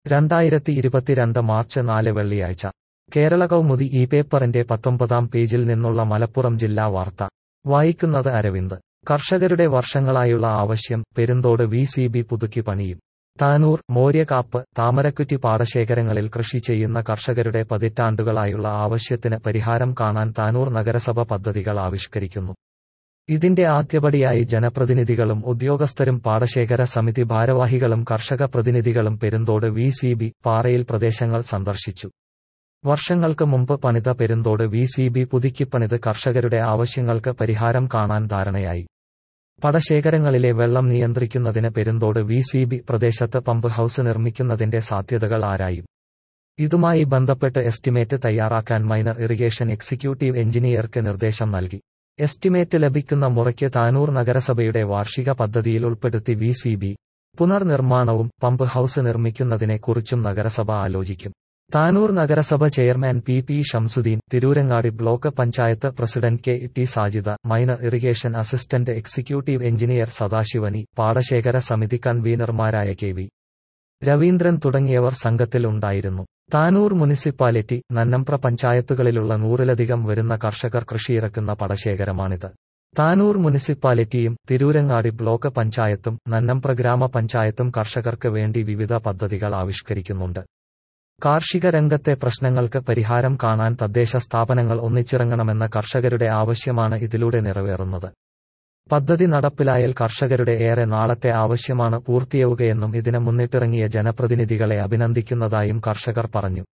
രണ്ടായിരത്തി ഇരുപത്തിരണ്ട് മാർച്ച് നാല് വെള്ളിയാഴ്ച കേരള കൗമുദി ഈ പേപ്പറിന്റെ പത്തൊമ്പതാം പേജിൽ നിന്നുള്ള മലപ്പുറം ജില്ലാ വാർത്ത വായിക്കുന്നത് അരവിന്ദ് കർഷകരുടെ വർഷങ്ങളായുള്ള ആവശ്യം പെരുന്തോട് വി സി ബി പുതുക്കി പണിയും താനൂർ മോര്യകാപ്പ് താമരക്കുറ്റി പാടശേഖരങ്ങളിൽ കൃഷി ചെയ്യുന്ന കർഷകരുടെ പതിറ്റാണ്ടുകളായുള്ള ആവശ്യത്തിന് പരിഹാരം കാണാൻ താനൂർ നഗരസഭ പദ്ധതികൾ ആവിഷ്കരിക്കുന്നു ഇതിന്റെ ആദ്യപടിയായി ജനപ്രതിനിധികളും ഉദ്യോഗസ്ഥരും പാടശേഖര സമിതി ഭാരവാഹികളും കർഷക പ്രതിനിധികളും പെരുന്തോട് വി സി ബി പാറയിൽ പ്രദേശങ്ങൾ സന്ദർശിച്ചു വർഷങ്ങൾക്ക് മുമ്പ് പണിത പെരുന്തോട് വി സി ബി പുതുക്കിപ്പണിത് കർഷകരുടെ ആവശ്യങ്ങൾക്ക് പരിഹാരം കാണാൻ ധാരണയായി പടശേഖരങ്ങളിലെ വെള്ളം നിയന്ത്രിക്കുന്നതിന് പെരുന്തോട് വി സി ബി പ്രദേശത്ത് പമ്പ് ഹൌസ് നിർമ്മിക്കുന്നതിന്റെ സാധ്യതകൾ ആരായും ഇതുമായി ബന്ധപ്പെട്ട് എസ്റ്റിമേറ്റ് തയ്യാറാക്കാൻ മൈനർ ഇറിഗേഷൻ എക്സിക്യൂട്ടീവ് എഞ്ചിനീയർക്ക് നിർദ്ദേശം നൽകി എസ്റ്റിമേറ്റ് ലഭിക്കുന്ന മുറയ്ക്ക് താനൂർ നഗരസഭയുടെ വാർഷിക പദ്ധതിയിൽ ഉൾപ്പെടുത്തി വി സി ബി പുനർനിർമ്മാണവും പമ്പ് ഹൌസ് നിർമ്മിക്കുന്നതിനെക്കുറിച്ചും നഗരസഭ ആലോചിക്കും താനൂർ നഗരസഭ chairman P P Shamsuddin Tirurangadi block panchayat president K T Sajida minor irrigation assistant executive engineer സദാശിവനി പാടശേഖര സമിതി കൺവീനർമാരായ കെ വി രവീന്ദ്രൻ തുടങ്ങിയവർ സംഘത്തിൽ ഉണ്ടായിരുന്നു താനൂർ മുനിസിപ്പാലിറ്റി നന്നമ്പ്ര പഞ്ചായത്തുകളിലുള്ള നൂറിലധികം വരുന്ന കർഷകർ കൃഷിയിറക്കുന്ന പടശേഖരമാണിത് താനൂർ മുനിസിപ്പാലിറ്റിയും തിരൂരങ്ങാടി ബ്ലോക്ക് പഞ്ചായത്തും നന്നമ്പ്ര ഗ്രാമപഞ്ചായത്തും കർഷകർക്ക് വേണ്ടി വിവിധ പദ്ധതികൾ ആവിഷ്കരിക്കുന്നുണ്ട് കാർഷിക രംഗത്തെ പ്രശ്നങ്ങൾക്ക് പരിഹാരം കാണാൻ തദ്ദേശ സ്ഥാപനങ്ങൾ ഒന്നിച്ചിറങ്ങണമെന്ന കർഷകരുടെ ആവശ്യമാണ് ഇതിലൂടെ നിറവേറുന്നത് പദ്ധതി നടപ്പിലായാൽ കർഷകരുടെ ഏറെ നാളത്തെ ആവശ്യമാണ് പൂർത്തിയാവുകയെന്നും ഇതിന് മുന്നിട്ടിറങ്ങിയ ജനപ്രതിനിധികളെ അഭിനന്ദിക്കുന്നതായും കർഷകർ പറഞ്ഞു